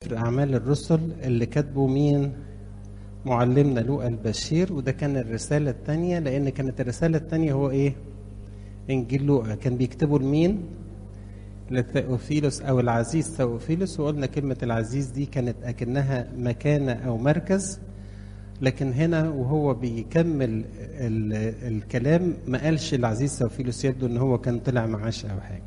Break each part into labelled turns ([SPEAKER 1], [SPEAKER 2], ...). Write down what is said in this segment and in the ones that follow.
[SPEAKER 1] سفر أعمال الرسل اللي كاتبه مين معلمنا لوقا البشير وده كان الرسالة الثانية لأن كانت الرسالة الثانية هو إيه إنجيل لوقا كان بيكتبه لمين لثيوفيلوس أو العزيز ثيوفيلوس وقلنا كلمة العزيز دي كانت أكنها مكانة أو مركز لكن هنا وهو بيكمل ال- الكلام ما قالش العزيز ثيوفيلوس يبدو ان هو كان طلع معاش او حاجه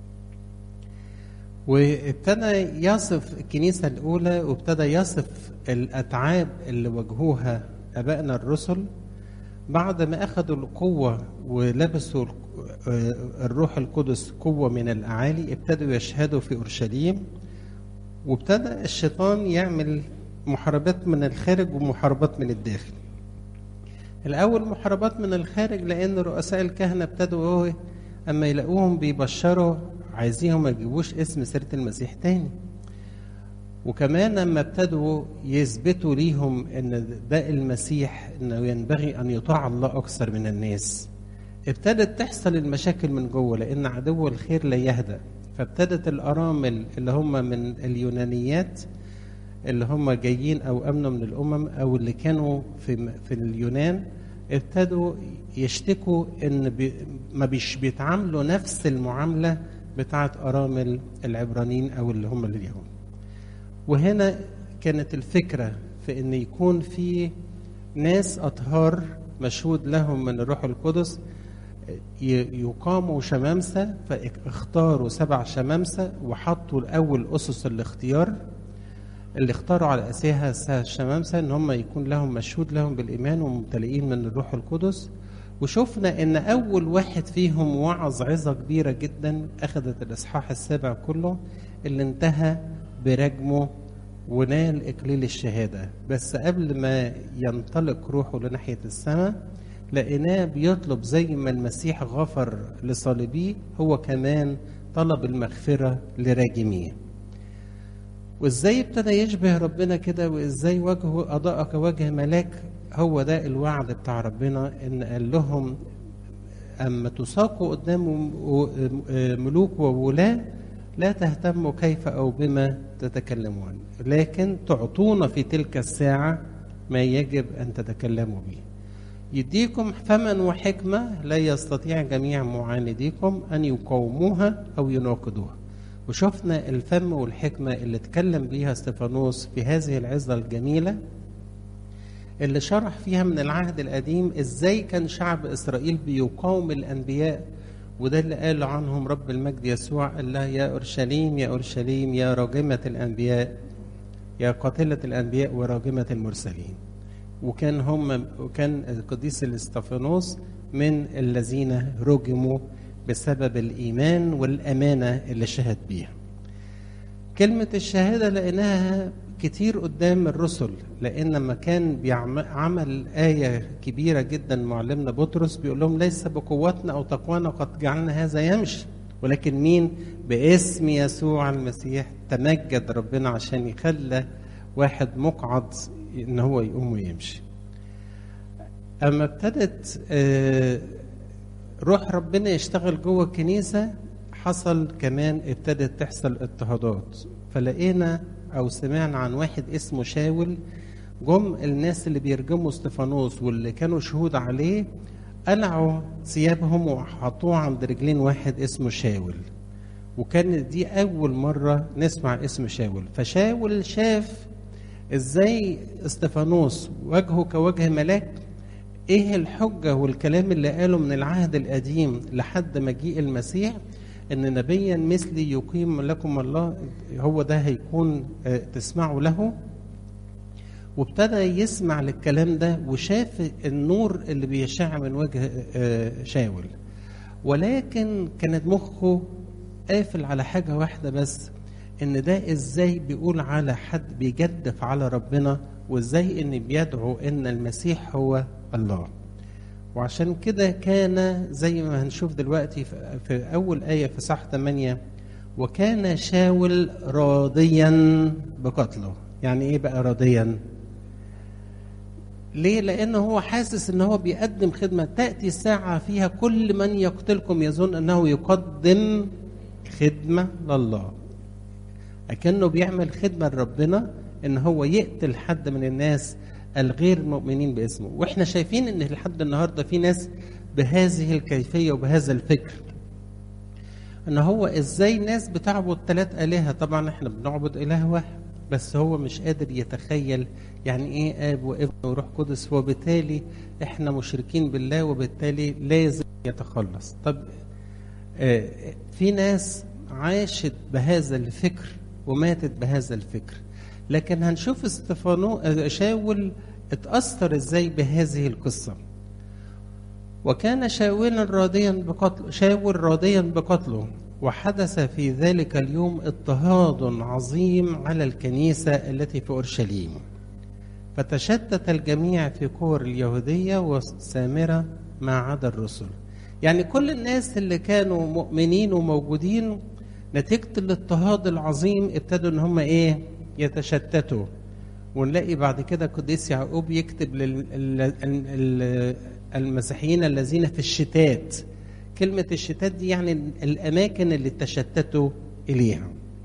[SPEAKER 1] وابتدى يصف الكنيسة الأولى وابتدى يصف الأتعاب اللي واجهوها أبائنا الرسل بعد ما أخذوا القوة ولبسوا الروح القدس قوة من الأعالي ابتدوا يشهدوا في أورشليم وابتدى الشيطان يعمل محاربات من الخارج ومحاربات من الداخل الأول محاربات من الخارج لأن رؤساء الكهنة ابتدوا إيه؟ أما يلاقوهم بيبشروا عايزينهم ما يجيبوش اسم سيرة المسيح تاني وكمان لما ابتدوا يثبتوا ليهم ان ده المسيح انه ينبغي ان يطاع الله اكثر من الناس ابتدت تحصل المشاكل من جوه لان عدو الخير لا يهدأ فابتدت الارامل اللي هم من اليونانيات اللي هم جايين او امنوا من الامم او اللي كانوا في في اليونان ابتدوا يشتكوا ان بي ما بيش بيتعاملوا نفس المعامله بتاعت ارامل العبرانيين او اللي هم اليهود وهنا كانت الفكره في ان يكون في ناس اطهار مشهود لهم من الروح القدس يقاموا شمامسه فاختاروا سبع شمامسه وحطوا الاول اسس الاختيار اللي اختاروا على اساسها الشمامسه ان هم يكون لهم مشهود لهم بالايمان وممتلئين من الروح القدس وشفنا ان اول واحد فيهم وعظ عظه كبيره جدا اخذت الاصحاح السابع كله اللي انتهى برجمه ونال اكليل الشهاده بس قبل ما ينطلق روحه لناحيه السماء لقيناه بيطلب زي ما المسيح غفر لصليبيه هو كمان طلب المغفره لراجميه وازاي ابتدى يشبه ربنا كده وازاي وجهه اضاء كوجه ملاك هو ده الوعد بتاع ربنا ان قال لهم اما تساقوا قدام ملوك وولاة لا تهتموا كيف او بما تتكلمون لكن تعطون في تلك الساعة ما يجب ان تتكلموا به يديكم فما وحكمة لا يستطيع جميع معانديكم ان يقاوموها او يناقضوها وشفنا الفم والحكمة اللي اتكلم بيها استفانوس في هذه العظة الجميلة اللي شرح فيها من العهد القديم ازاي كان شعب اسرائيل بيقاوم الانبياء وده اللي قال عنهم رب المجد يسوع قال لها يا اورشليم يا اورشليم يا راجمة الانبياء يا قاتلة الانبياء وراجمة المرسلين وكان هم وكان القديس الاستفانوس من الذين رجموا بسبب الايمان والامانه اللي شهد بيها. كلمه الشهاده لقيناها كتير قدام الرسل لان لما كان بيعمل ايه كبيره جدا معلمنا بطرس بيقول لهم ليس بقوتنا او تقوانا قد جعلنا هذا يمشي ولكن مين باسم يسوع المسيح تمجد ربنا عشان يخلى واحد مقعد ان هو يقوم ويمشي اما ابتدت آه روح ربنا يشتغل جوه الكنيسه حصل كمان ابتدت تحصل اضطهادات فلقينا او سمعنا عن واحد اسمه شاول جم الناس اللي بيرجموا استفانوس واللي كانوا شهود عليه قلعوا ثيابهم وحطوه عند رجلين واحد اسمه شاول وكانت دي اول مره نسمع اسم شاول فشاول شاف ازاي استفانوس وجهه كوجه ملاك ايه الحجة والكلام اللي قاله من العهد القديم لحد مجيء المسيح ان نبيا مثلي يقيم لكم الله هو ده هيكون تسمعوا له وابتدى يسمع للكلام ده وشاف النور اللي بيشع من وجه شاول ولكن كانت مخه قافل على حاجة واحدة بس ان ده ازاي بيقول على حد بيجدف على ربنا وازاي ان بيدعو ان المسيح هو الله وعشان كده كان زي ما هنشوف دلوقتي في أول آية في صح 8 وكان شاول راضيا بقتله يعني إيه بقى راضيا ليه لأنه هو حاسس أنه هو بيقدم خدمة تأتي الساعة فيها كل من يقتلكم يظن أنه يقدم خدمة لله أكنه بيعمل خدمة لربنا إن هو يقتل حد من الناس الغير مؤمنين باسمه وإحنا شايفين إن لحد النهاردة في ناس بهذه الكيفية وبهذا الفكر ان هو ازاي ناس بتعبد ثلاث الهه طبعا احنا بنعبد اله واحد بس هو مش قادر يتخيل يعني ايه اب وابن وروح قدس وبالتالي احنا مشركين بالله وبالتالي لازم يتخلص طب آه في ناس عاشت بهذا الفكر وماتت بهذا الفكر لكن هنشوف استفانو شاول اتأثر ازاي بهذه القصه وكان شاولا راضيا بقتل شاول راضيا بقتله وحدث في ذلك اليوم اضطهاد عظيم على الكنيسة التي في أورشليم فتشتت الجميع في كور اليهودية والسامرة ما عدا الرسل يعني كل الناس اللي كانوا مؤمنين وموجودين نتيجة الاضطهاد العظيم ابتدوا ان هم ايه يتشتتوا ونلاقي بعد كده قديس يعقوب يكتب لل المسيحيين الذين في الشتات كلمة الشتات دي يعني الأماكن اللي تشتتوا إليها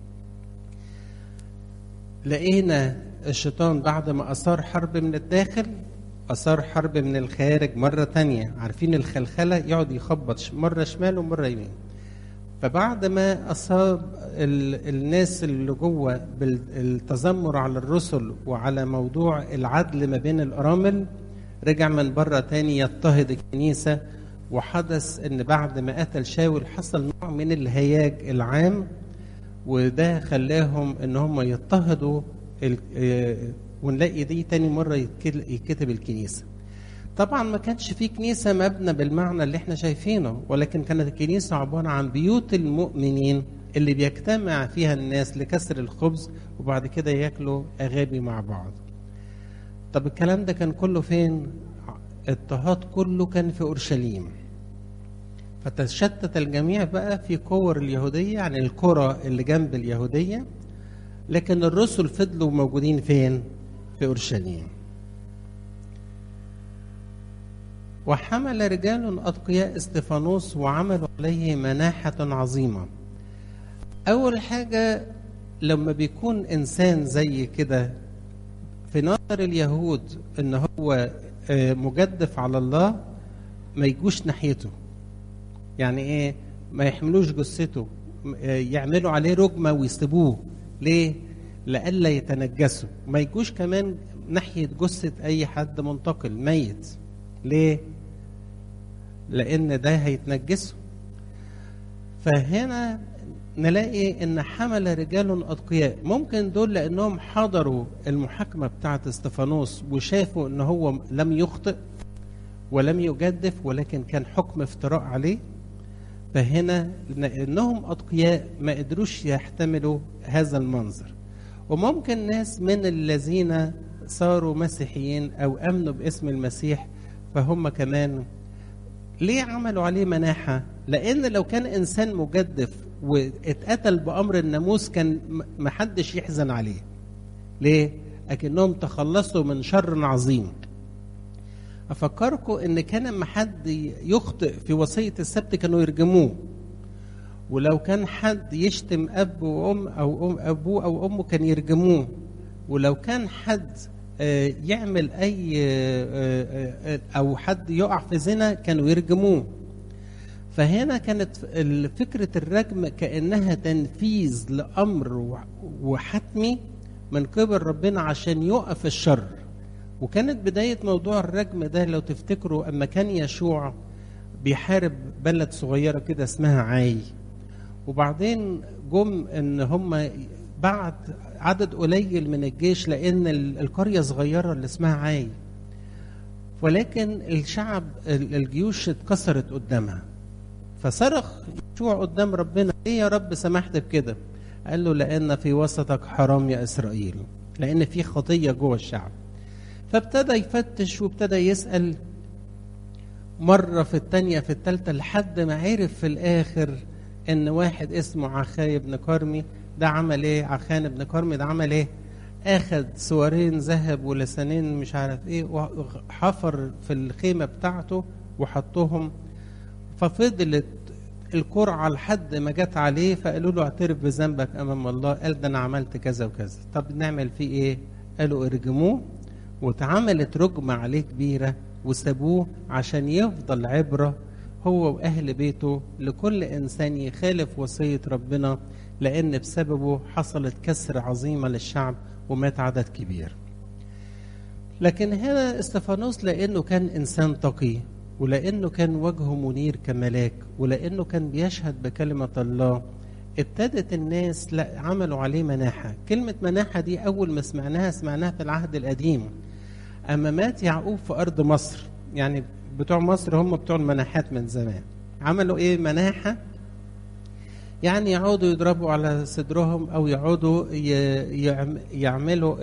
[SPEAKER 1] لقينا الشيطان بعد ما أثار حرب من الداخل أثار حرب من الخارج مرة تانية عارفين الخلخلة يقعد يخبط مرة شمال ومرة يمين فبعد ما أصاب الناس اللي جوه بالتذمر على الرسل وعلى موضوع العدل ما بين الأرامل رجع من بره تاني يضطهد الكنيسة وحدث ان بعد ما قتل شاول حصل نوع من الهياج العام وده خلاهم ان هم يضطهدوا ونلاقي دي تاني مرة يتكتب الكنيسة طبعا ما كانش في كنيسة مبنى بالمعنى اللي احنا شايفينه ولكن كانت الكنيسة عبارة عن بيوت المؤمنين اللي بيجتمع فيها الناس لكسر الخبز وبعد كده ياكلوا أغابي مع بعض طب الكلام ده كان كله فين اضطهاد كله كان في اورشليم فتشتت الجميع بقى في كور اليهوديه يعني القرى اللي جنب اليهوديه لكن الرسل فضلوا موجودين فين في اورشليم وحمل رجال اتقياء استفانوس وعملوا عليه مناحه عظيمه اول حاجه لما بيكون انسان زي كده في نظر اليهود ان هو مجدف على الله ما يجوش ناحيته يعني ايه ما يحملوش جثته يعملوا عليه رجمه ويسيبوه ليه لئلا يتنجسوا ما يجوش كمان ناحيه جثه اي حد منتقل ميت ليه لان ده هيتنجسه فهنا نلاقي ان حمل رجال اتقياء ممكن دول لانهم حضروا المحاكمه بتاعه استفانوس وشافوا ان هو لم يخطئ ولم يجدف ولكن كان حكم افتراء عليه فهنا انهم اتقياء ما قدروش يحتملوا هذا المنظر وممكن ناس من الذين صاروا مسيحيين او امنوا باسم المسيح فهم كمان ليه عملوا عليه مناحه لان لو كان انسان مجدف واتقتل بامر الناموس كان محدش يحزن عليه ليه اكنهم تخلصوا من شر عظيم افكركم ان كان لما حد يخطئ في وصيه السبت كانوا يرجموه ولو كان حد يشتم اب وام او أم ابوه او امه كان يرجموه ولو كان حد يعمل اي او حد يقع في زنا كانوا يرجموه فهنا كانت فكرة الرجم كأنها تنفيذ لأمر وحتمي من قبل ربنا عشان يقف الشر وكانت بداية موضوع الرجم ده لو تفتكروا أما كان يشوع بيحارب بلد صغيرة كده اسمها عاي وبعدين جم ان هم بعد عدد قليل من الجيش لان القريه صغيره اللي اسمها عاي ولكن الشعب الجيوش اتكسرت قدامها فصرخ يشوع قدام ربنا ايه يا رب سمحت بكده قال له لان في وسطك حرام يا اسرائيل لان في خطيه جوه الشعب فابتدى يفتش وابتدى يسال مره في الثانيه في الثالثه لحد ما عرف في الاخر ان واحد اسمه عخاي بن كرمي ده عمل ايه عخان بن كرمي ده عمل ايه اخد سوارين ذهب ولسانين مش عارف ايه وحفر في الخيمه بتاعته وحطهم ففضلت القرعة لحد ما جت عليه فقالوا له اعترف بذنبك أمام الله قال ده أنا عملت كذا وكذا طب نعمل فيه إيه قالوا ارجموه واتعملت رجمة عليه كبيرة وسابوه عشان يفضل عبرة هو وأهل بيته لكل إنسان يخالف وصية ربنا لأن بسببه حصلت كسر عظيمة للشعب ومات عدد كبير لكن هنا استفانوس لأنه كان إنسان تقي ولأنه كان وجهه منير كملاك ولأنه كان بيشهد بكلمة الله ابتدت الناس لا عملوا عليه مناحة كلمة مناحة دي أول ما سمعناها سمعناها في العهد القديم أما مات يعقوب في أرض مصر يعني بتوع مصر هم بتوع المناحات من زمان عملوا إيه مناحة يعني يقعدوا يضربوا على صدرهم أو يقعدوا يعملوا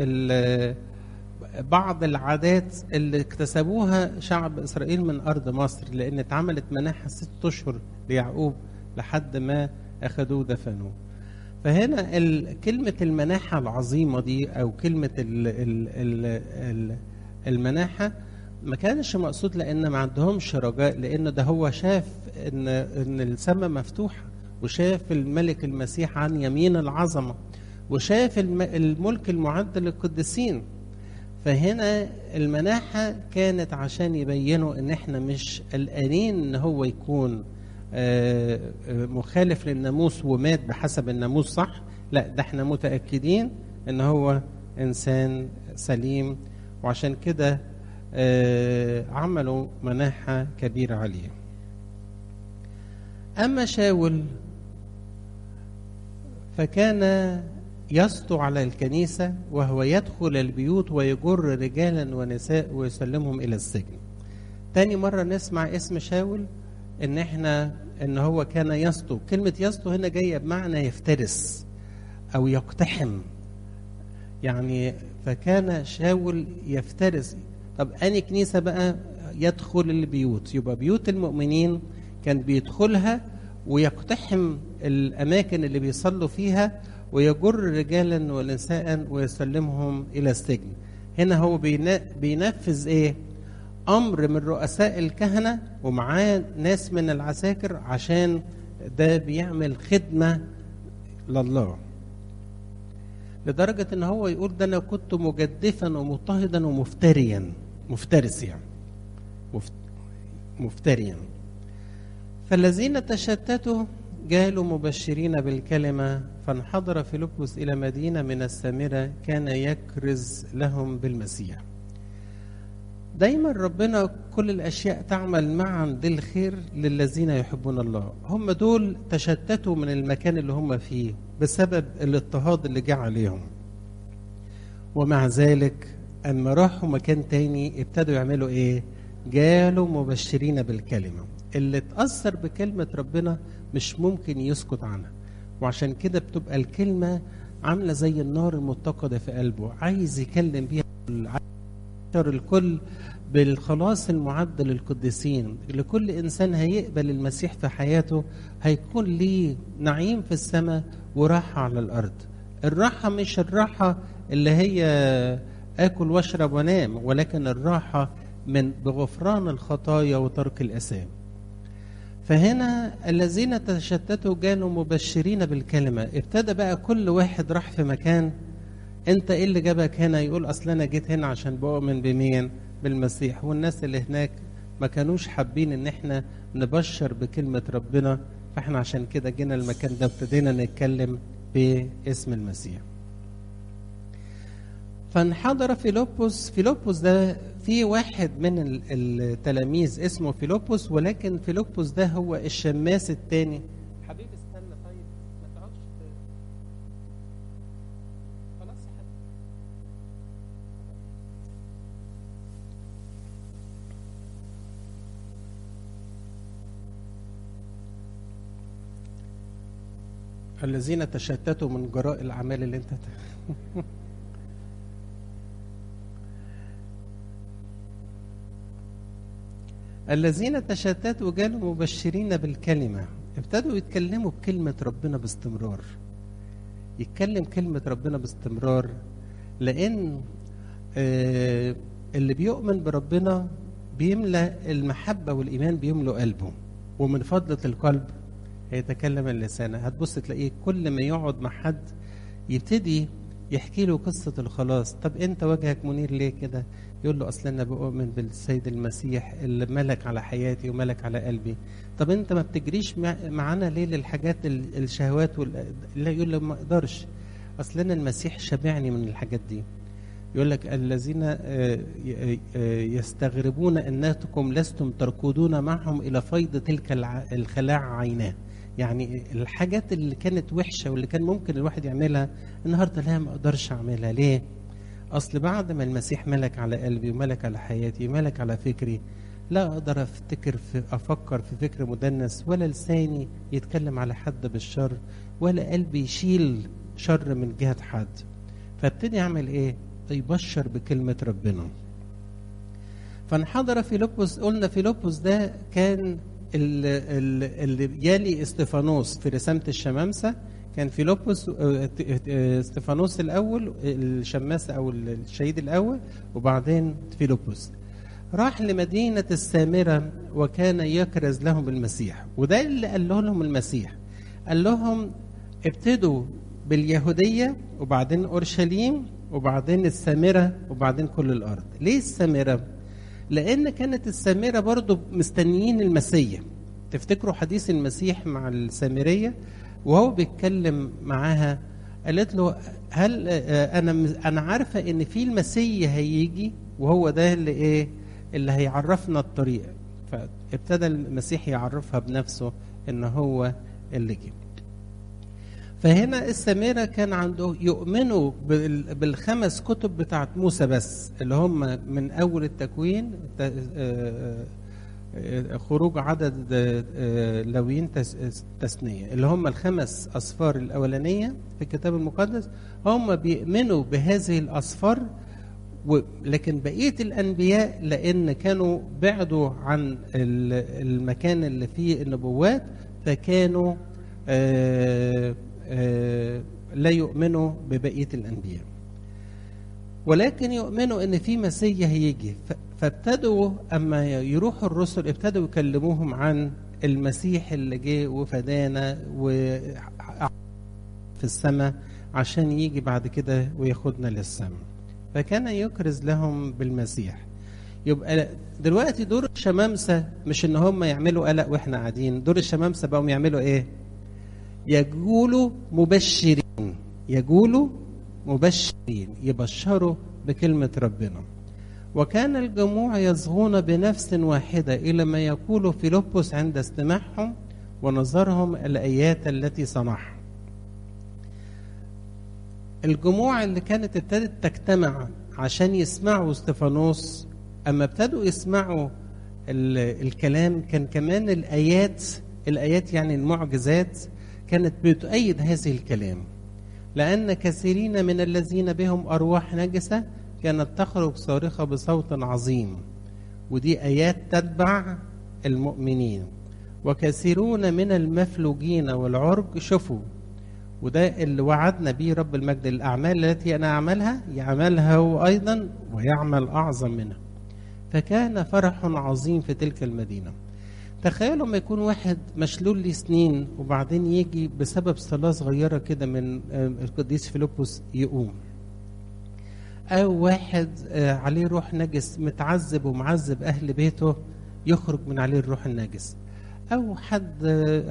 [SPEAKER 1] بعض العادات اللي اكتسبوها شعب إسرائيل من أرض مصر لأن اتعملت مناحة ست أشهر ليعقوب لحد ما أخذوه دفنوه فهنا كلمة المناحة العظيمة دي أو كلمة ال ال ال ال المناحة ما كانش مقصود لأن ما عندهمش رجاء لأن ده هو شاف إن إن السماء مفتوحة وشاف الملك المسيح عن يمين العظمة وشاف الملك المعد للقديسين فهنا المناحة كانت عشان يبينوا ان احنا مش قلقانين ان هو يكون مخالف للناموس ومات بحسب الناموس صح لا ده احنا متأكدين ان هو انسان سليم وعشان كده عملوا مناحة كبيرة عليه أما شاول فكان يسطو على الكنيسة وهو يدخل البيوت ويجر رجالا ونساء ويسلمهم إلى السجن تاني مرة نسمع اسم شاول إن إحنا إن هو كان يسطو كلمة يسطو هنا جاية بمعنى يفترس أو يقتحم يعني فكان شاول يفترس طب أني كنيسة بقى يدخل البيوت يبقى بيوت المؤمنين كان بيدخلها ويقتحم الأماكن اللي بيصلوا فيها ويجر رجالا ونساء ويسلمهم الى السجن هنا هو بينفذ ايه امر من رؤساء الكهنه ومعاه ناس من العساكر عشان ده بيعمل خدمه لله لدرجه ان هو يقول ده انا كنت مجدفا ومضطهدا ومفتريا مفترس يعني مفتريا فالذين تشتتوا جالوا مبشرين بالكلمة فانحدر فيلبس إلى مدينة من السامرة كان يكرز لهم بالمسيح دايما ربنا كل الأشياء تعمل معا للخير للذين يحبون الله هم دول تشتتوا من المكان اللي هم فيه بسبب الاضطهاد اللي جه عليهم ومع ذلك أما راحوا مكان تاني ابتدوا يعملوا إيه جالوا مبشرين بالكلمة اللي اتأثر بكلمة ربنا مش ممكن يسكت عنها وعشان كده بتبقى الكلمة عاملة زي النار المتقدة في قلبه عايز يكلم بيها الكل بالخلاص المعد للقديسين لكل إنسان هيقبل المسيح في حياته هيكون ليه نعيم في السماء وراحة على الأرض الراحة مش الراحة اللي هي آكل واشرب وانام ولكن الراحة من بغفران الخطايا وترك الأثام فهنا الذين تشتتوا كانوا مبشرين بالكلمة ابتدى بقى كل واحد راح في مكان انت ايه اللي جابك هنا يقول اصل انا جيت هنا عشان بؤمن بمين بالمسيح والناس اللي هناك ما كانوش حابين ان احنا نبشر بكلمة ربنا فاحنا عشان كده جينا المكان ده ابتدينا نتكلم باسم المسيح فانحدر فيلبس فيلبس ده في واحد من التلاميذ اسمه فيلبس ولكن فيلبس ده هو الشماس الثاني حبيبي استنى طيب ما تقعدش خلاص يا حبيبي الذين تشتتوا من جراء الاعمال اللي انت الذين تشتتوا جالوا مبشرين بالكلمة ابتدوا يتكلموا بكلمة ربنا باستمرار يتكلم كلمة ربنا باستمرار لأن آه اللي بيؤمن بربنا بيملى المحبة والإيمان بيملوا قلبه ومن فضلة القلب هيتكلم اللسان هتبص تلاقيه كل ما يقعد مع حد يبتدي يحكي له قصة الخلاص طب انت وجهك منير ليه كده يقول له اصل انا بؤمن بالسيد المسيح اللي ملك على حياتي وملك على قلبي طب انت ما بتجريش معانا ليه للحاجات الشهوات وال... لا يقول له ما اقدرش اصل انا المسيح شبعني من الحاجات دي يقول لك الذين يستغربون انكم لستم تركضون معهم الى فيض تلك الخلاع عيناه يعني الحاجات اللي كانت وحشه واللي كان ممكن الواحد يعملها النهارده لا ما اقدرش اعملها ليه اصل بعد ما المسيح ملك على قلبي وملك على حياتي وملك على فكري لا اقدر افتكر في افكر في فكر مدنس ولا لساني يتكلم على حد بالشر ولا قلبي يشيل شر من جهه حد فابتدي اعمل ايه يبشر بكلمه ربنا فانحدر فيلبس قلنا فيلبس ده كان اللي يالي استفانوس في رسامة الشمامسة كان فيلبس استفانوس الأول الشماس أو الشهيد الأول وبعدين فيلبس راح لمدينة السامرة وكان يكرز لهم المسيح وده اللي قال لهم المسيح قال لهم ابتدوا باليهودية وبعدين أورشليم وبعدين السامرة وبعدين كل الأرض ليه السامرة؟ لان كانت السامره برضو مستنيين المسيح تفتكروا حديث المسيح مع السامريه وهو بيتكلم معاها قالت له هل انا انا عارفه ان في المسيح هيجي وهو ده اللي ايه اللي هيعرفنا الطريق فابتدى المسيح يعرفها بنفسه ان هو اللي جه فهنا السامرة كان عنده يؤمنوا بالخمس كتب بتاعت موسى بس اللي هم من أول التكوين خروج عدد لويين تثنية اللي هم الخمس أصفار الأولانية في الكتاب المقدس هم بيؤمنوا بهذه الأصفار لكن بقية الأنبياء لأن كانوا بعدوا عن المكان اللي فيه النبوات فكانوا آآ آآ لا يؤمنوا ببقيه الانبياء ولكن يؤمنوا ان في مسيح هيجي فابتدوا اما يروحوا الرسل ابتدوا يكلموهم عن المسيح اللي جه وفدانا و في السماء عشان يجي بعد كده وياخدنا للسماء فكان يكرز لهم بالمسيح يبقى دلوقتي دور الشمامسه مش ان هم يعملوا قلق واحنا قاعدين دور الشمامسه بقوا يعملوا ايه يقولوا مبشرين يقولوا مبشرين يبشروا بكلمة ربنا وكان الجموع يصغون بنفس واحدة إلى ما يقول فيلبس عند استماعهم ونظرهم الآيات التي صنعها الجموع اللي كانت ابتدت تجتمع عشان يسمعوا استفانوس أما ابتدوا يسمعوا الكلام كان كمان الآيات الآيات يعني المعجزات كانت بتؤيد هذه الكلام لأن كثيرين من الذين بهم أرواح نجسة كانت تخرج صارخة بصوت عظيم ودي آيات تتبع المؤمنين وكثيرون من المفلوجين والعرج شوفوا وده اللي وعدنا به رب المجد الأعمال التي أنا أعملها يعملها هو أيضا ويعمل أعظم منها فكان فرح عظيم في تلك المدينة تخيلوا لما يكون واحد مشلول لي سنين وبعدين يجي بسبب صلاة صغيرة كده من القديس فيلبس يقوم أو واحد عليه روح نجس متعذب ومعذب أهل بيته يخرج من عليه الروح النجس أو حد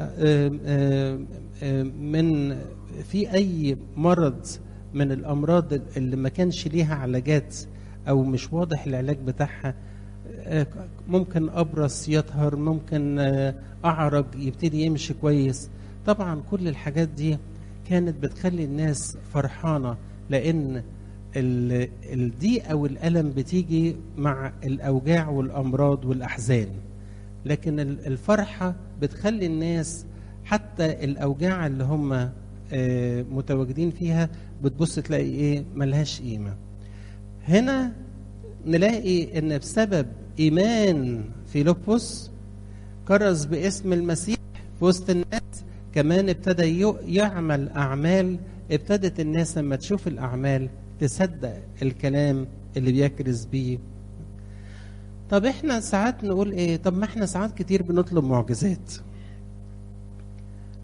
[SPEAKER 1] من في أي مرض من الأمراض اللي ما كانش ليها علاجات أو مش واضح العلاج بتاعها ممكن أبرص يطهر ممكن أعرج يبتدي يمشي كويس طبعا كل الحاجات دي كانت بتخلي الناس فرحانة لأن الضيق أو الألم بتيجي مع الأوجاع والأمراض والأحزان لكن الفرحة بتخلي الناس حتى الأوجاع اللي هم متواجدين فيها بتبص تلاقي إيه ملهاش قيمة هنا نلاقي ان بسبب ايمان فيلبس كرز باسم المسيح في وسط الناس كمان ابتدى يعمل اعمال ابتدت الناس لما تشوف الاعمال تصدق الكلام اللي بيكرز بيه طب احنا ساعات نقول ايه طب ما احنا ساعات كتير بنطلب معجزات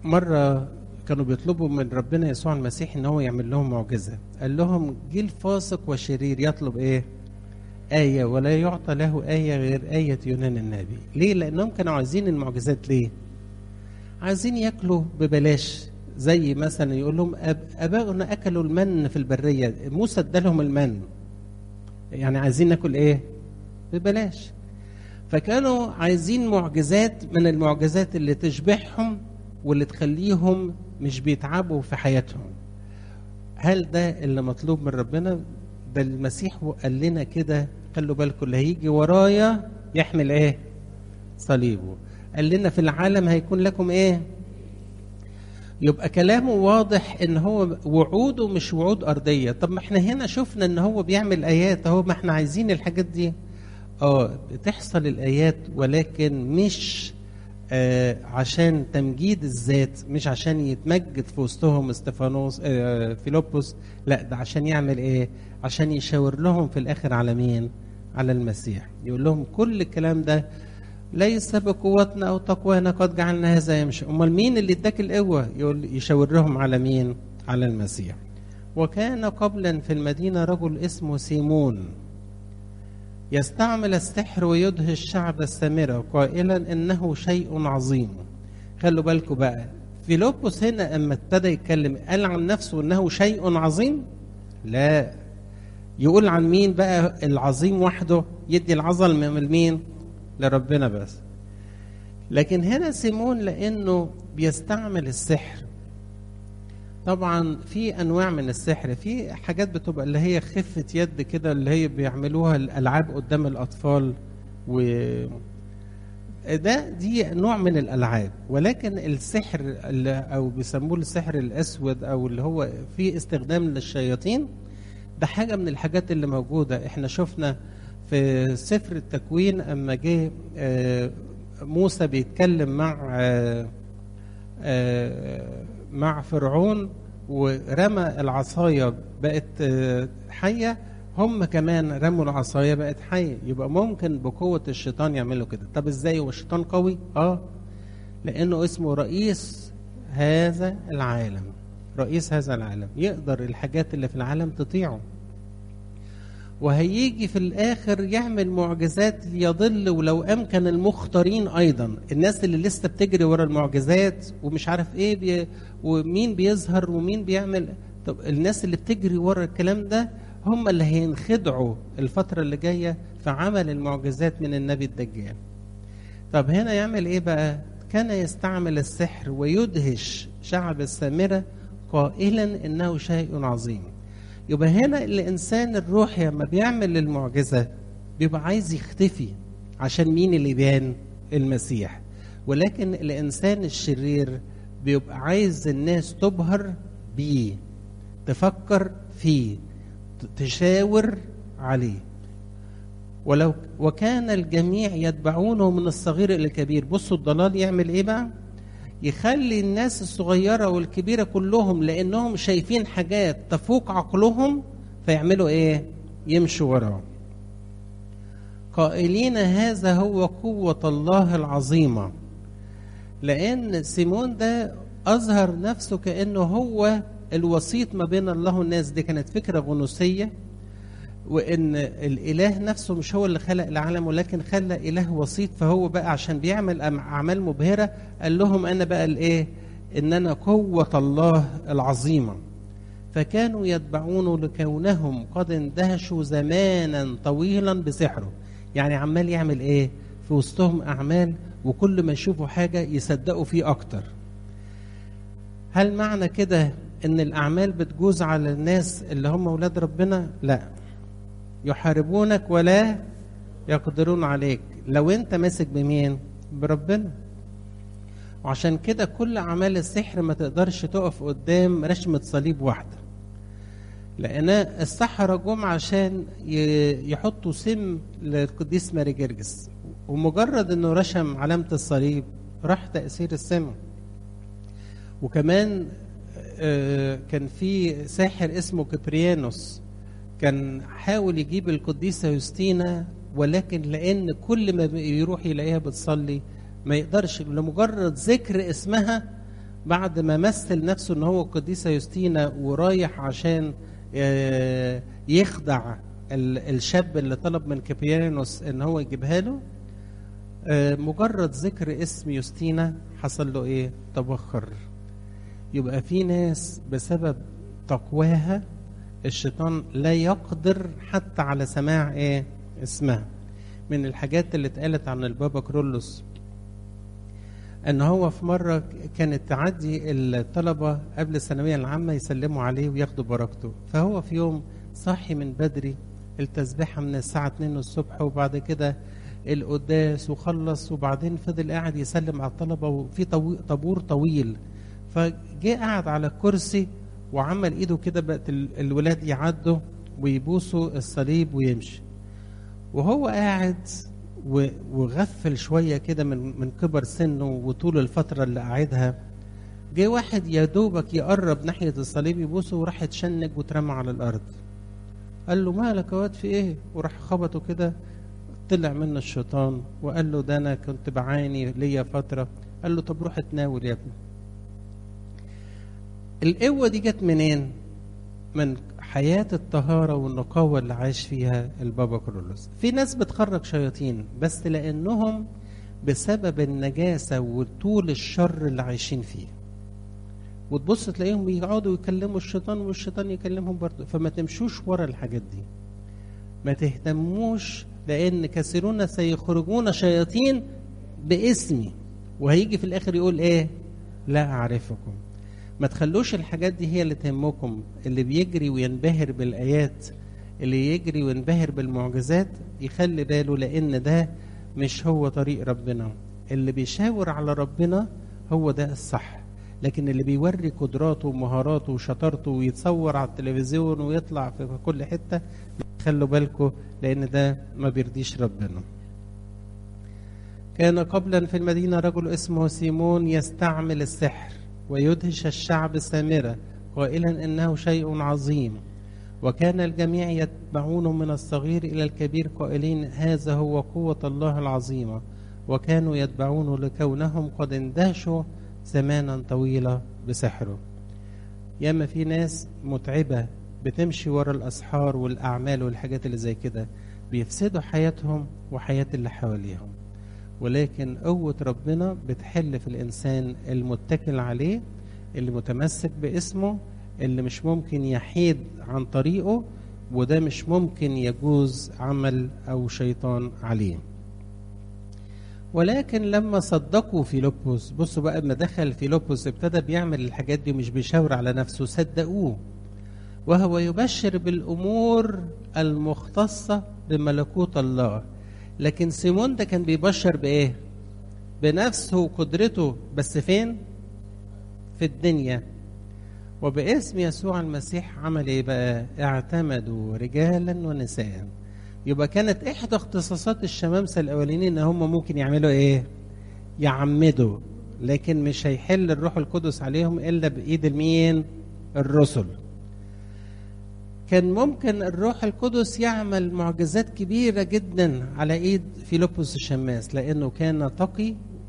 [SPEAKER 1] مرة كانوا بيطلبوا من ربنا يسوع المسيح ان هو يعمل لهم معجزة قال لهم جيل فاسق وشرير يطلب ايه آية ولا يعطى له آية غير آية يونان النبي ليه لأنهم كانوا عايزين المعجزات ليه عايزين ياكلوا ببلاش زي مثلا يقول لهم أب ابائنا اكلوا المن في البريه موسى ادالهم المن يعني عايزين ناكل ايه ببلاش فكانوا عايزين معجزات من المعجزات اللي تشبعهم واللي تخليهم مش بيتعبوا في حياتهم هل ده اللي مطلوب من ربنا ده المسيح قال لنا كده خلوا بالكم اللي هيجي ورايا يحمل ايه صليبه قال لنا في العالم هيكون لكم ايه يبقى كلامه واضح ان هو وعوده مش وعود ارضيه طب ما احنا هنا شفنا ان هو بيعمل ايات اهو ما احنا عايزين الحاجات دي اه بتحصل الايات ولكن مش آه عشان تمجيد الذات مش عشان يتمجد في وسطهم استفانوس آه فيلوبوس لا ده عشان يعمل ايه عشان يشاور لهم في الاخر على مين على المسيح يقول لهم كل الكلام ده ليس بقوتنا او تقوانا قد جعلنا هذا يمشي امال مين اللي اداك القوه يقول يشاور لهم على مين على المسيح وكان قبلا في المدينه رجل اسمه سيمون يستعمل السحر ويدهش الشعب السامرة قائلا انه شيء عظيم خلوا بالكم بقى فيلوبوس هنا اما ابتدى يتكلم قال عن نفسه انه شيء عظيم لا يقول عن مين بقى العظيم وحده يدي العظل من مين لربنا بس لكن هنا سيمون لانه بيستعمل السحر طبعا في انواع من السحر في حاجات بتبقى اللي هي خفه يد كده اللي هي بيعملوها الالعاب قدام الاطفال و ده دي نوع من الالعاب ولكن السحر او بيسموه السحر الاسود او اللي هو فيه استخدام للشياطين ده حاجه من الحاجات اللي موجوده احنا شفنا في سفر التكوين اما جه موسى بيتكلم مع مع فرعون ورمى العصايه بقت حيه هم كمان رموا العصايه بقت حيه يبقى ممكن بقوه الشيطان يعملوا كده طب ازاي هو الشيطان قوي اه لانه اسمه رئيس هذا العالم رئيس هذا العالم يقدر الحاجات اللي في العالم تطيعه وهيجي في الاخر يعمل معجزات يضل ولو امكن المختارين ايضا الناس اللي لسه بتجري ورا المعجزات ومش عارف ايه بي ومين بيظهر ومين بيعمل طب الناس اللي بتجري ورا الكلام ده هم اللي هينخدعوا الفتره اللي جايه في عمل المعجزات من النبي الدجال طب هنا يعمل ايه بقى كان يستعمل السحر ويدهش شعب السامره قائلا انه شيء عظيم يبقى هنا الانسان الروحي لما بيعمل المعجزه بيبقى عايز يختفي عشان مين اللي يبان المسيح ولكن الانسان الشرير بيبقى عايز الناس تبهر بيه تفكر فيه تشاور عليه ولو وكان الجميع يتبعونه من الصغير الى الكبير بصوا الضلال يعمل ايه بقى يخلي الناس الصغيرة والكبيرة كلهم لأنهم شايفين حاجات تفوق عقلهم فيعملوا إيه؟ يمشوا وراه. قائلين هذا هو قوة الله العظيمة. لأن سيمون ده أظهر نفسه كأنه هو الوسيط ما بين الله والناس دي كانت فكرة غنوصية وان الاله نفسه مش هو اللي خلق العالم ولكن خلق اله وسيط فهو بقى عشان بيعمل اعمال مبهره قال لهم انا بقى الايه ان انا قوه الله العظيمه فكانوا يتبعونه لكونهم قد اندهشوا زمانا طويلا بسحره يعني عمال يعمل ايه في وسطهم اعمال وكل ما يشوفوا حاجه يصدقوا فيه اكتر هل معنى كده ان الاعمال بتجوز على الناس اللي هم اولاد ربنا لا يحاربونك ولا يقدرون عليك لو انت ماسك بمين بربنا وعشان كده كل اعمال السحر ما تقدرش تقف قدام رشمه صليب واحده لان السحرة جم عشان يحطوا سم للقديس ماري جرجس ومجرد انه رشم علامه الصليب راح تاثير السم وكمان كان في ساحر اسمه كبريانوس كان حاول يجيب القديسة يوستينا ولكن لأن كل ما يروح يلاقيها بتصلي ما يقدرش لمجرد ذكر اسمها بعد ما مثل نفسه ان هو القديسه يوستينا ورايح عشان آه، يخدع ال- الشاب اللي طلب من كابيانوس ان هو يجيبها له آه، مجرد ذكر اسم يوستينا حصل له ايه تبخر يبقى في ناس بسبب تقواها الشيطان لا يقدر حتى على سماع ايه اسمها من الحاجات اللي اتقالت عن البابا كرولوس ان هو في مره كانت تعدي الطلبه قبل الثانويه العامه يسلموا عليه وياخدوا بركته فهو في يوم صاحي من بدري التسبيحه من الساعه 2 الصبح وبعد كده القداس وخلص وبعدين فضل قاعد يسلم على الطلبه وفي طوي- طابور طويل فجه قاعد على الكرسي وعمل ايده كده بقت ال- الولاد يعدوا ويبوسوا الصليب ويمشي وهو قاعد و- وغفل شويه كده من من كبر سنه وطول الفتره اللي قاعدها جه واحد يا دوبك يقرب ناحيه الصليب يبوسه وراح اتشنج واترمى على الارض قال له مالك يا واد في ايه وراح خبطه كده طلع منه الشيطان وقال له ده انا كنت بعاني ليا فتره قال له طب روح اتناول يا ابني القوه دي جت منين من حياة الطهارة والنقاوة اللي عايش فيها البابا كرولوس في ناس بتخرج شياطين بس لأنهم بسبب النجاسة وطول الشر اللي عايشين فيه وتبص تلاقيهم بيقعدوا يكلموا الشيطان والشيطان يكلمهم برضه فما تمشوش ورا الحاجات دي ما تهتموش لأن كثيرون سيخرجون شياطين باسمي وهيجي في الآخر يقول إيه لا أعرفكم ما تخلوش الحاجات دي هي اللي تهمكم اللي بيجري وينبهر بالآيات اللي يجري وينبهر بالمعجزات يخلي باله لأن ده مش هو طريق ربنا اللي بيشاور على ربنا هو ده الصح لكن اللي بيوري قدراته ومهاراته وشطارته ويتصور على التلفزيون ويطلع في كل حتة خلوا بالكم لأن ده ما بيرضيش ربنا كان قبلا في المدينة رجل اسمه سيمون يستعمل السحر ويدهش الشعب سامرة قائلا إنه شيء عظيم وكان الجميع يتبعونه من الصغير إلى الكبير قائلين هذا هو قوة الله العظيمة وكانوا يتبعونه لكونهم قد اندهشوا زمانا طويلا بسحره ياما في ناس متعبة بتمشي ورا الأسحار والأعمال والحاجات اللي زي كده بيفسدوا حياتهم وحياة اللي حواليهم ولكن قوة ربنا بتحل في الإنسان المتكل عليه اللي متمسك باسمه اللي مش ممكن يحيد عن طريقه وده مش ممكن يجوز عمل أو شيطان عليه ولكن لما صدقوا فيلبس بصوا بقى لما دخل فيلبس ابتدى بيعمل الحاجات دي مش بيشاور على نفسه صدقوه وهو يبشر بالأمور المختصة بملكوت الله لكن سيمون ده كان بيبشر بإيه بنفسه وقدرته بس فين في الدنيا وباسم يسوع المسيح عمل ايه بقى اعتمدوا رجالا ونساء يبقى كانت احدى اختصاصات الشمامسه الاولين ان هم ممكن يعملوا ايه يعمدوا لكن مش هيحل الروح القدس عليهم الا بايد المين الرسل كان ممكن الروح القدس يعمل معجزات كبيره جدا على ايد فيلبس الشماس لانه كان تقي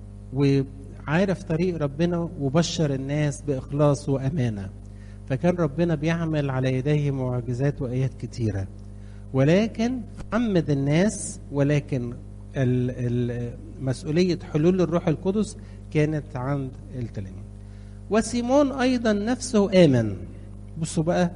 [SPEAKER 1] وعارف طريق ربنا وبشر الناس باخلاص وامانه فكان ربنا بيعمل على يديه معجزات وايات كتيره ولكن عمد الناس ولكن ال- ال- مسؤوليه حلول الروح القدس كانت عند التلاميذ وسيمون ايضا نفسه امن بصوا بقى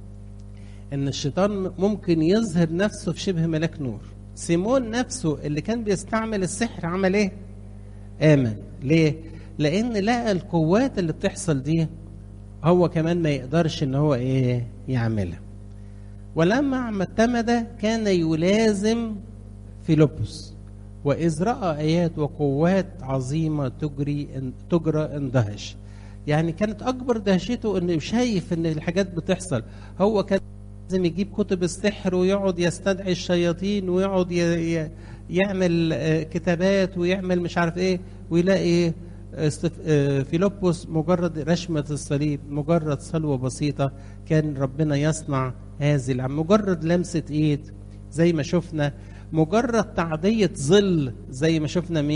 [SPEAKER 1] ان الشيطان ممكن يظهر نفسه في شبه ملاك نور سيمون نفسه اللي كان بيستعمل السحر عمل ايه امن ليه لان لقى القوات اللي بتحصل دي هو كمان ما يقدرش ان هو ايه يعملها ولما اعتمد كان يلازم فيلبس واذ راى ايات وقوات عظيمه تجري تجرى اندهش يعني كانت اكبر دهشته انه شايف ان الحاجات بتحصل هو كان لازم يجيب كتب السحر ويقعد يستدعي الشياطين ويقعد ي- ي- يعمل آه، كتابات ويعمل مش عارف ايه ويلاقي استف- آه، فيلبس مجرد رشمة الصليب مجرد صلوة بسيطة كان ربنا يصنع هذه العمل مجرد لمسة ايد زي ما شفنا مجرد تعدية ظل زي ما شفنا مين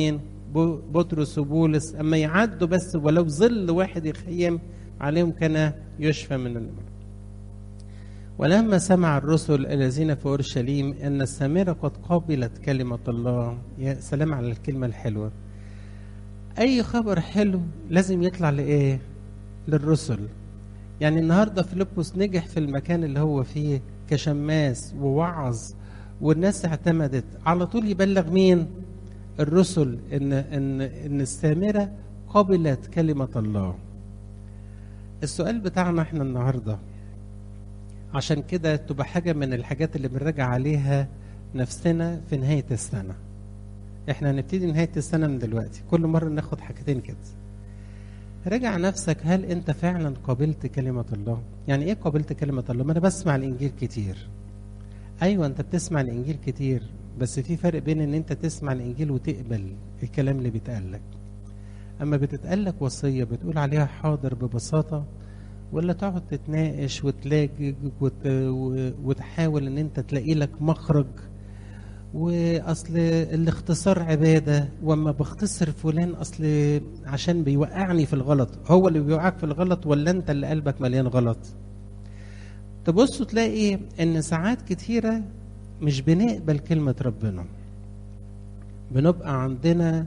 [SPEAKER 1] بطرس وبولس اما يعدوا بس ولو ظل واحد يخيم عليهم كان يشفى من المرض ولما سمع الرسل الذين في اورشليم ان السامره قد قبلت كلمه الله يا سلام على الكلمه الحلوه اي خبر حلو لازم يطلع لايه للرسل يعني النهارده فيلبس نجح في المكان اللي هو فيه كشماس ووعظ والناس اعتمدت على طول يبلغ مين الرسل ان ان ان السامره قبلت كلمه الله السؤال بتاعنا احنا النهارده عشان كده تبقى حاجه من الحاجات اللي بنراجع عليها نفسنا في نهايه السنه احنا هنبتدي نهايه السنه من دلوقتي كل مره ناخد حاجتين كده راجع نفسك هل انت فعلا قابلت كلمه الله يعني ايه قابلت كلمه الله ما انا بسمع الانجيل كتير ايوه انت بتسمع الانجيل كتير بس في فرق بين ان انت تسمع الانجيل وتقبل الكلام اللي بيتقال لك اما بتتقال لك وصيه بتقول عليها حاضر ببساطه ولا تقعد تتناقش وتلاجج وت... وتحاول ان انت تلاقي لك مخرج واصل الاختصار عباده واما بختصر فلان اصل عشان بيوقعني في الغلط هو اللي بيوقعك في الغلط ولا انت اللي قلبك مليان غلط تبصوا تلاقي ان ساعات كتيره مش بنقبل كلمه ربنا بنبقى عندنا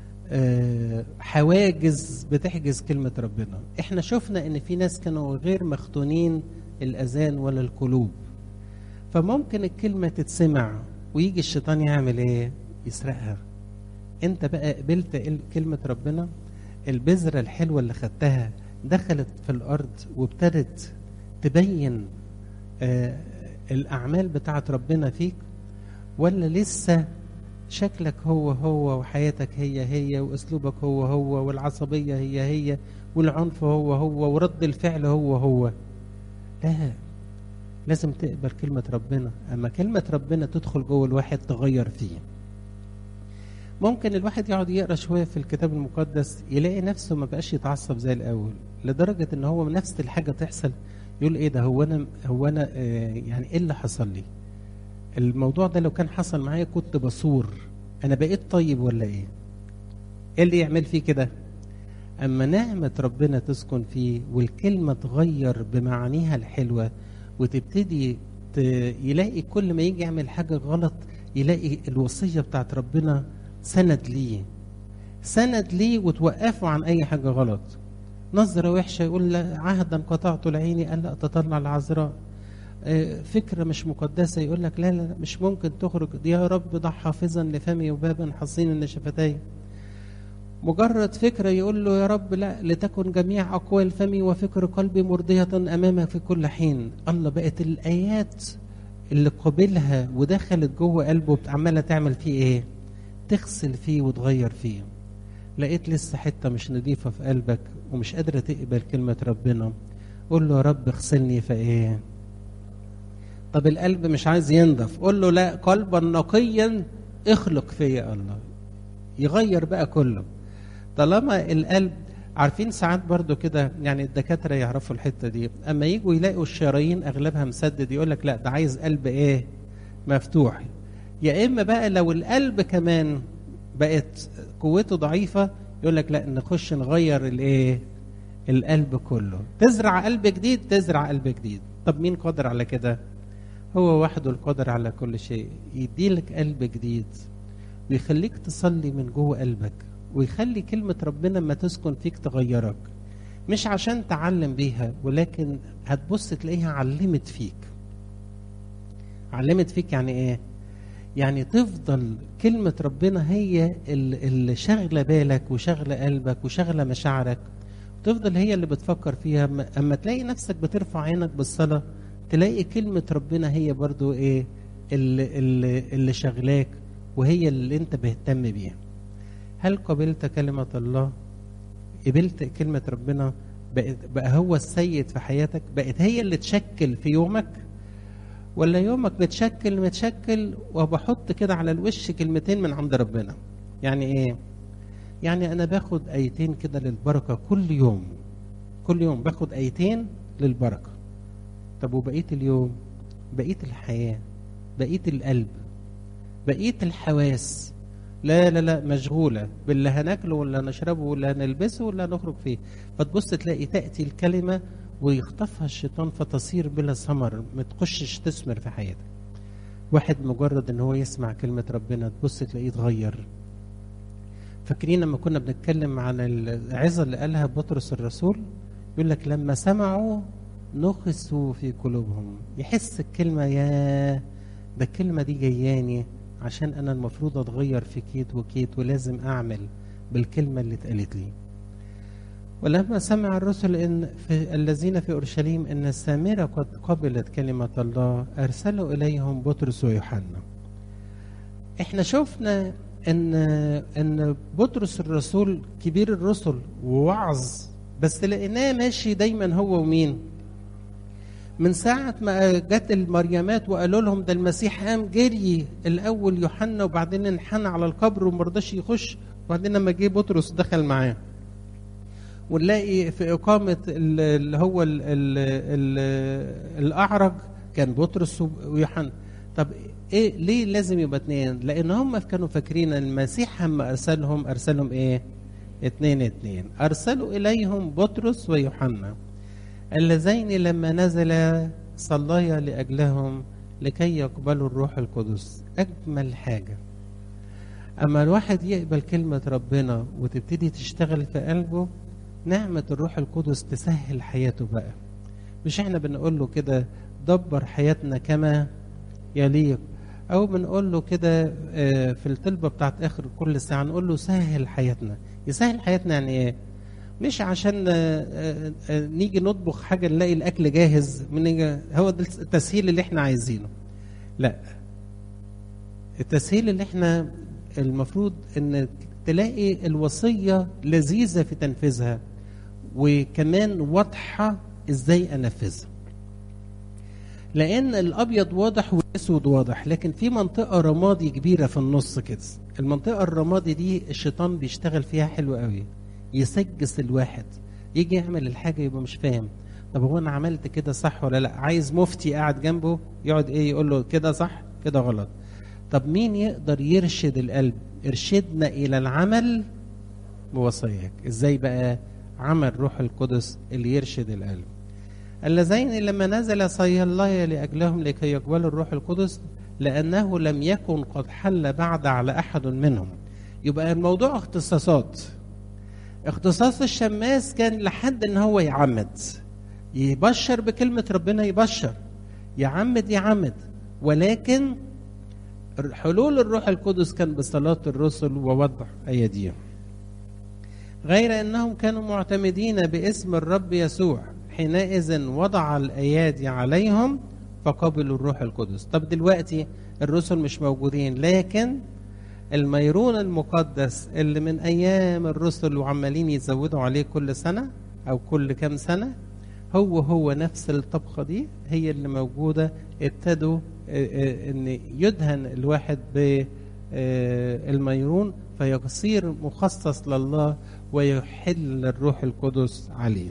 [SPEAKER 1] حواجز بتحجز كلمة ربنا احنا شفنا ان في ناس كانوا غير مختونين الاذان ولا القلوب فممكن الكلمة تتسمع ويجي الشيطان يعمل ايه يسرقها انت بقى قبلت كلمة ربنا البذرة الحلوة اللي خدتها دخلت في الارض وابتدت تبين آه الاعمال بتاعت ربنا فيك ولا لسه شكلك هو هو وحياتك هي هي واسلوبك هو هو والعصبيه هي هي والعنف هو هو ورد الفعل هو هو لا لازم تقبل كلمة ربنا أما كلمة ربنا تدخل جوه الواحد تغير فيه ممكن الواحد يقعد يقرا شويه في الكتاب المقدس يلاقي نفسه ما بقاش يتعصب زي الاول لدرجه ان هو نفس الحاجه تحصل يقول ايه ده هو انا هو انا آه يعني ايه اللي حصل لي الموضوع ده لو كان حصل معايا كنت بصور انا بقيت طيب ولا ايه ايه اللي يعمل فيه كده اما نعمه ربنا تسكن فيه والكلمه تغير بمعانيها الحلوه وتبتدي ت... يلاقي كل ما يجي يعمل حاجه غلط يلاقي الوصيه بتاعت ربنا سند ليه سند ليه وتوقفه عن اي حاجه غلط نظره وحشه يقول عهدا قطعت لعيني قال لا تطلع العذراء فكرة مش مقدسة يقول لك لا لا مش ممكن تخرج يا رب ضع حافظا لفمي وبابا حصينا لشفتي مجرد فكرة يقول له يا رب لا لتكن جميع أقوال فمي وفكر قلبي مرضية أمامك في كل حين الله بقت الآيات اللي قابلها ودخلت جوه قلبه عمالة تعمل فيه إيه تغسل فيه وتغير فيه لقيت لسه حتة مش نظيفة في قلبك ومش قادرة تقبل كلمة ربنا قول له يا رب اغسلني فإيه طب القلب مش عايز ينضف قول له لا قلبا نقيا اخلق فيا الله يغير بقى كله طالما القلب عارفين ساعات برضو كده يعني الدكاتره يعرفوا الحته دي اما يجوا يلاقوا الشرايين اغلبها مسدد يقول لك لا ده عايز قلب ايه مفتوح يا اما بقى لو القلب كمان بقت قوته ضعيفه يقول لك لا نخش نغير الايه القلب كله تزرع قلب جديد تزرع قلب جديد طب مين قادر على كده هو وحده القادر على كل شيء يديلك قلب جديد ويخليك تصلي من جوه قلبك ويخلي كلمة ربنا ما تسكن فيك تغيرك مش عشان تعلم بيها ولكن هتبص تلاقيها علمت فيك علمت فيك يعني ايه يعني تفضل كلمة ربنا هي اللي شغلة بالك وشغلة قلبك وشغلة مشاعرك تفضل هي اللي بتفكر فيها اما تلاقي نفسك بترفع عينك بالصلاه تلاقي كلمة ربنا هي برضو ايه اللي, اللي, اللي شغلاك وهي اللي انت بتهتم بيها هل قبلت كلمة الله قبلت كلمة ربنا بقت بقى هو السيد في حياتك بقت هي اللي تشكل في يومك ولا يومك متشكل متشكل وبحط كده على الوش كلمتين من عند ربنا يعني ايه يعني انا باخد ايتين كده للبركة كل يوم كل يوم باخد ايتين للبركه طب وبقيه اليوم بقيه الحياه بقيه القلب بقيه الحواس لا لا لا مشغولة باللي هناكله واللي هنشربه واللي هنلبسه واللي هنخرج فيه فتبص تلاقي تأتي الكلمة ويخطفها الشيطان فتصير بلا ثمر ما تخشش تثمر في حياتك واحد مجرد ان هو يسمع كلمة ربنا تبص تلاقيه اتغير فاكرين لما كنا بنتكلم عن العظة اللي قالها بطرس الرسول يقول لك لما سمعوا نخسوا في قلوبهم يحس الكلمة يا ده الكلمة دي جياني عشان أنا المفروض أتغير في كيت وكيت ولازم أعمل بالكلمة اللي اتقالت لي ولما سمع الرسل إن في الذين في أورشليم إن السامرة قد قبلت كلمة الله أرسلوا إليهم بطرس ويوحنا إحنا شفنا إن إن بطرس الرسول كبير الرسل ووعظ بس لقيناه ماشي دايما هو ومين؟ من ساعة ما جت المريمات وقالوا لهم ده المسيح قام جري الأول يوحنا وبعدين انحنى على القبر ومرضاش يخش وبعدين لما جه بطرس دخل معاه ونلاقي في إقامة اللي هو ال ال ال الأعرج كان بطرس ويوحنا طب إيه ليه لازم يبقى اتنين؟ لأن هم كانوا فاكرين المسيح لما أرسلهم أرسلهم إيه؟ اتنين اتنين أرسلوا إليهم بطرس ويوحنا اللذين لما نزل صليا لأجلهم لكي يقبلوا الروح القدس أجمل حاجة أما الواحد يقبل كلمة ربنا وتبتدي تشتغل في قلبه نعمة الروح القدس تسهل حياته بقى مش احنا بنقول له كده دبر حياتنا كما يليق أو بنقول له كده في الطلبة بتاعت آخر كل ساعة نقول له سهل حياتنا يسهل حياتنا يعني إيه؟ مش عشان نيجي نطبخ حاجه نلاقي الاكل جاهز من هو ده التسهيل اللي احنا عايزينه لا التسهيل اللي احنا المفروض ان تلاقي الوصيه لذيذه في تنفيذها وكمان واضحه ازاي انفذها لان الابيض واضح والاسود واضح لكن في منطقه رمادي كبيره في النص كده المنطقه الرمادي دي الشيطان بيشتغل فيها حلو قوي يسجس الواحد يجي يعمل الحاجة يبقى مش فاهم طب هو انا عملت كده صح ولا لا عايز مفتي قاعد جنبه يقعد ايه يقول له كده صح كده غلط طب مين يقدر يرشد القلب ارشدنا الى العمل بوصاياك ازاي بقى عمل روح القدس اللي يرشد القلب اللذين لما نزل صي الله لاجلهم لكي يقبلوا الروح القدس لانه لم يكن قد حل بعد على احد منهم يبقى الموضوع اختصاصات اختصاص الشماس كان لحد ان هو يعمد يبشر بكلمة ربنا يبشر يعمد يعمد ولكن حلول الروح القدس كان بصلاة الرسل ووضع أيديهم غير أنهم كانوا معتمدين باسم الرب يسوع حينئذ وضع الأيادي عليهم فقبلوا الروح القدس طب دلوقتي الرسل مش موجودين لكن الميرون المقدس اللي من ايام الرسل وعمالين يزودوا عليه كل سنه او كل كام سنه هو هو نفس الطبخه دي هي اللي موجوده ابتدوا ان يدهن الواحد بالميرون فيصير مخصص لله ويحل الروح القدس عليه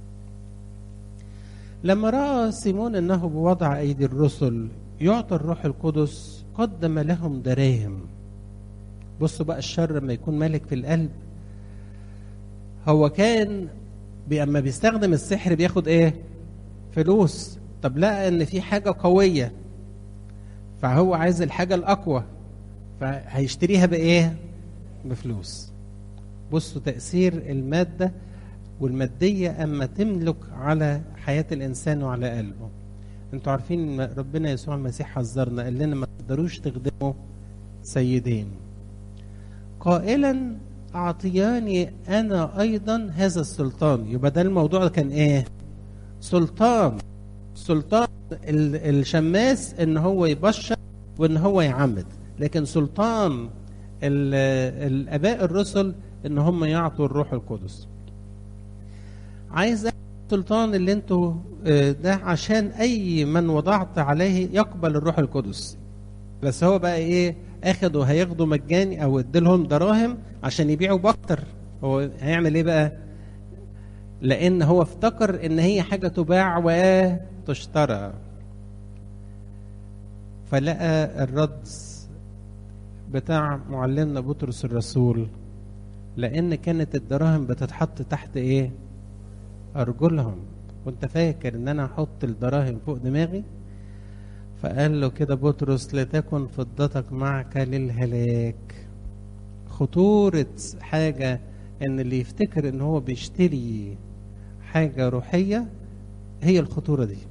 [SPEAKER 1] لما راى سيمون انه بوضع ايدي الرسل يعطى الروح القدس قدم لهم دراهم بصوا بقى الشر لما يكون مالك في القلب هو كان اما بيستخدم السحر بياخد ايه فلوس طب لقى ان في حاجه قويه فهو عايز الحاجه الاقوى فهيشتريها بايه بفلوس بصوا تاثير الماده والماديه اما تملك على حياه الانسان وعلى قلبه انتوا عارفين ربنا يسوع المسيح حذرنا قال لنا ما تقدروش تخدموا سيدين قائلا اعطياني انا ايضا هذا السلطان يبقى ده الموضوع كان ايه سلطان سلطان الشماس ان هو يبشر وان هو يعمد لكن سلطان الاباء الرسل ان هم يعطوا الروح القدس عايز السلطان اللي انتوا ده عشان اي من وضعت عليه يقبل الروح القدس بس هو بقى ايه اخدوا هياخدوا مجاني او اديلهم دراهم عشان يبيعوا باكتر هو هيعمل ايه بقى لان هو افتكر ان هي حاجه تباع وتشترى فلقى الرد بتاع معلمنا بطرس الرسول لان كانت الدراهم بتتحط تحت ايه ارجلهم وانت فاكر ان انا احط الدراهم فوق دماغي فقال له كده بطرس لتكن فضتك معك للهلاك خطورة حاجة ان اللي يفتكر ان هو بيشتري حاجة روحية هي الخطورة دي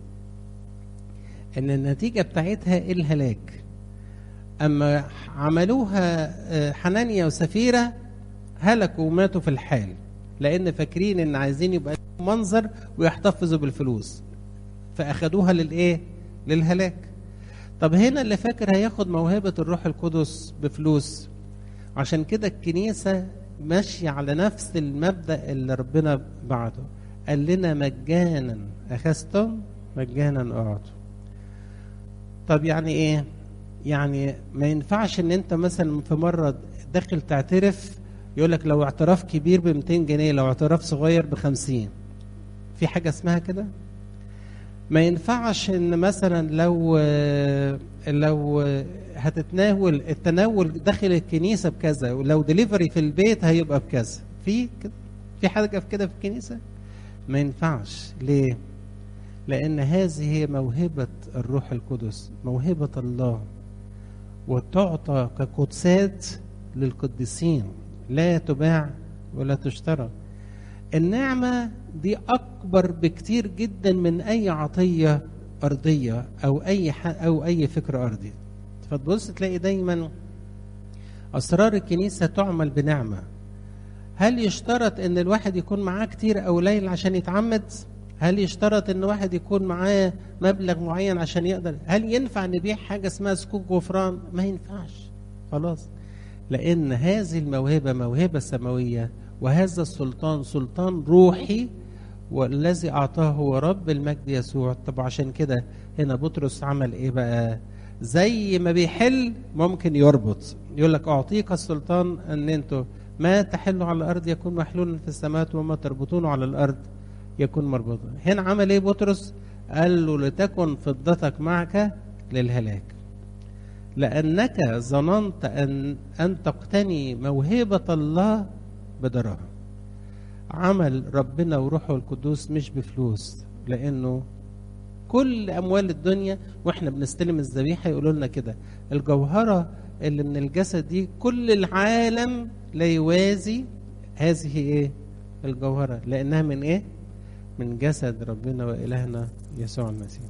[SPEAKER 1] ان النتيجة بتاعتها الهلاك اما عملوها حنانيا وسفيرة هلكوا وماتوا في الحال لان فاكرين ان عايزين يبقى منظر ويحتفظوا بالفلوس فاخدوها للايه للهلاك طب هنا اللي فاكر هياخد موهبة الروح القدس بفلوس عشان كده الكنيسة ماشية على نفس المبدأ اللي ربنا بعته قال لنا مجانا أخذتم مجانا أعطوا طب يعني إيه يعني ما ينفعش ان انت مثلا في مرة داخل تعترف يقول لك لو اعتراف كبير ب 200 جنيه لو اعتراف صغير ب 50 في حاجة اسمها كده ما ينفعش ان مثلا لو لو هتتناول التناول داخل الكنيسه بكذا ولو دليفري في البيت هيبقى بكذا في كده في حاجه في كده في الكنيسه ما ينفعش ليه لان هذه هي موهبه الروح القدس موهبه الله وتعطى كقدسات للقديسين لا تباع ولا تشترى النعمة دي أكبر بكتير جدا من أي عطية أرضية أو أي أو أي فكر أرضي فتبص تلاقي دايما أسرار الكنيسة تعمل بنعمة هل يشترط أن الواحد يكون معاه كتير أو قليل عشان يتعمد؟ هل يشترط أن واحد يكون معاه مبلغ معين عشان يقدر؟ هل ينفع نبيع حاجة اسمها سكوك غفران؟ ما ينفعش خلاص لأن هذه الموهبة موهبة سماوية وهذا السلطان سلطان روحي والذي أعطاه هو رب المجد يسوع طب عشان كده هنا بطرس عمل إيه بقى زي ما بيحل ممكن يربط يقول لك أعطيك السلطان أن أنتوا ما تحلوا على الأرض يكون محلولا في السماوات وما تربطونه على الأرض يكون مربوطا هنا عمل إيه بطرس قال له لتكن فضتك معك للهلاك لأنك ظننت أن أن تقتني موهبة الله بدراهم عمل ربنا وروحه القدوس مش بفلوس لانه كل اموال الدنيا واحنا بنستلم الذبيحه يقولوا لنا كده الجوهره اللي من الجسد دي كل العالم لا يوازي هذه ايه الجوهره لانها من ايه من جسد ربنا والهنا يسوع المسيح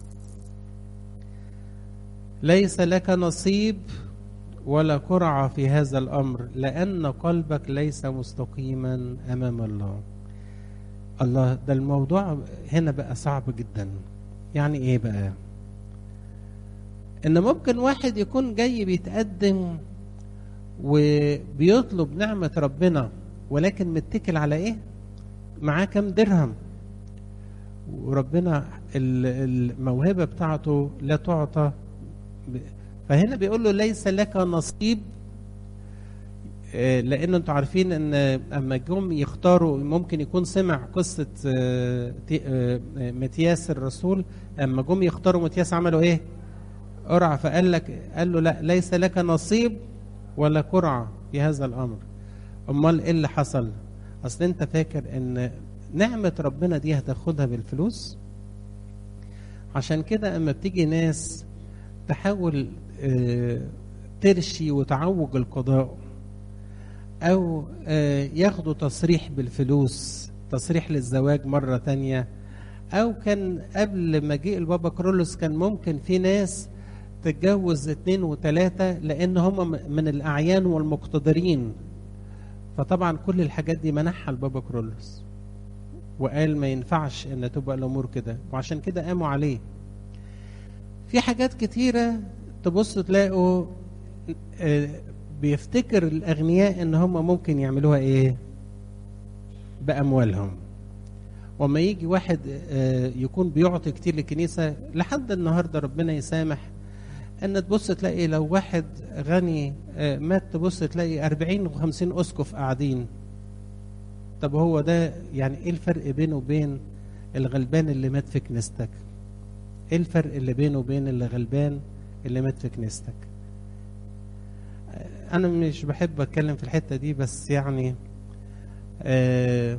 [SPEAKER 1] ليس لك نصيب ولا قرعة في هذا الأمر لأن قلبك ليس مستقيما أمام الله الله ده الموضوع هنا بقى صعب جدا يعني إيه بقى إن ممكن واحد يكون جاي بيتقدم وبيطلب نعمة ربنا ولكن متكل على إيه معاه كام درهم وربنا الموهبة بتاعته لا تعطى فهنا بيقول له ليس لك نصيب لان انتوا عارفين ان اما جم يختاروا ممكن يكون سمع قصه متياس الرسول اما جم يختاروا متياس عملوا ايه؟ قرعه فقال لك قال له لا ليس لك نصيب ولا قرعه في هذا الامر امال ايه اللي حصل؟ اصل انت فاكر ان نعمه ربنا دي هتاخدها بالفلوس؟ عشان كده اما بتيجي ناس تحاول ترشي وتعوج القضاء او ياخدوا تصريح بالفلوس تصريح للزواج مرة تانية او كان قبل مجيء البابا كرولوس كان ممكن في ناس تتجوز اتنين وتلاتة لان هم من الاعيان والمقتدرين فطبعا كل الحاجات دي منحها البابا كرولوس وقال ما ينفعش ان تبقى الامور كده وعشان كده قاموا عليه في حاجات كتيرة تبص تلاقوا بيفتكر الأغنياء إن هم ممكن يعملوها إيه؟ بأموالهم. وما يجي واحد يكون بيعطي كتير للكنيسة لحد النهاردة ربنا يسامح إن تبص تلاقي لو واحد غني مات تبص تلاقي 40 و50 أسقف قاعدين. طب هو ده يعني إيه الفرق بينه وبين الغلبان اللي مات في كنيستك؟ ايه الفرق اللي بينه وبين اللي غلبان اللي مات في كنيستك انا مش بحب اتكلم في الحته دي بس يعني آه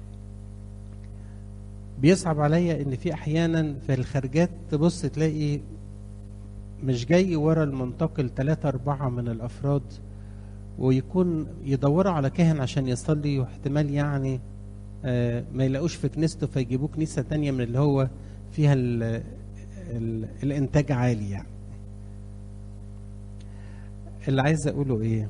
[SPEAKER 1] بيصعب عليا ان في احيانا في الخارجات تبص تلاقي مش جاي ورا المنتقل ثلاثة أربعة من الأفراد ويكون يدوروا على كاهن عشان يصلي واحتمال يعني آه ما يلاقوش في كنيسته فيجيبوه كنيسة تانية من اللي هو فيها ال ال الإنتاج عالي يعني اللي عايز أقوله إيه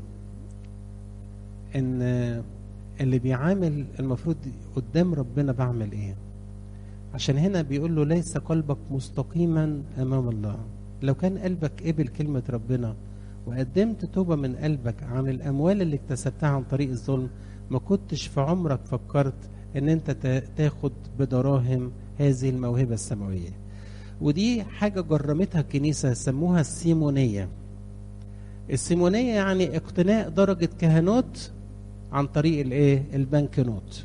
[SPEAKER 1] إن اللي بيعامل المفروض قدام ربنا بعمل إيه عشان هنا بيقول له ليس قلبك مستقيما امام الله لو كان قلبك قبل كلمه ربنا وقدمت توبه من قلبك عن الاموال اللي اكتسبتها عن طريق الظلم ما كنتش في عمرك فكرت ان انت تاخد بدراهم هذه الموهبه السماويه ودي حاجه جرمتها الكنيسه سموها السيمونيه السيمونيه يعني اقتناء درجه كهنوت عن طريق الايه البنك نوت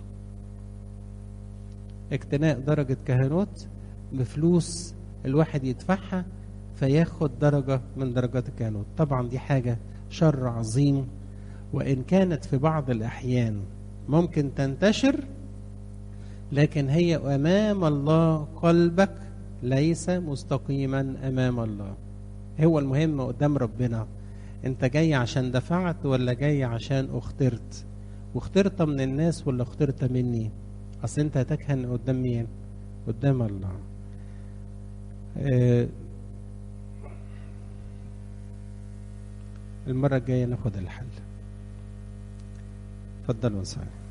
[SPEAKER 1] اقتناء درجة كهنوت بفلوس الواحد يدفعها فياخد درجة من درجات الكهنوت طبعا دي حاجة شر عظيم وإن كانت في بعض الأحيان ممكن تنتشر لكن هي أمام الله قلبك ليس مستقيما أمام الله هو المهم قدام ربنا انت جاي عشان دفعت ولا جاي عشان اخترت واخترت من الناس ولا اخترت مني اصل انت هتكهن قدام مين قدام الله آه المرة الجاية ناخد الحل اتفضلوا نصلي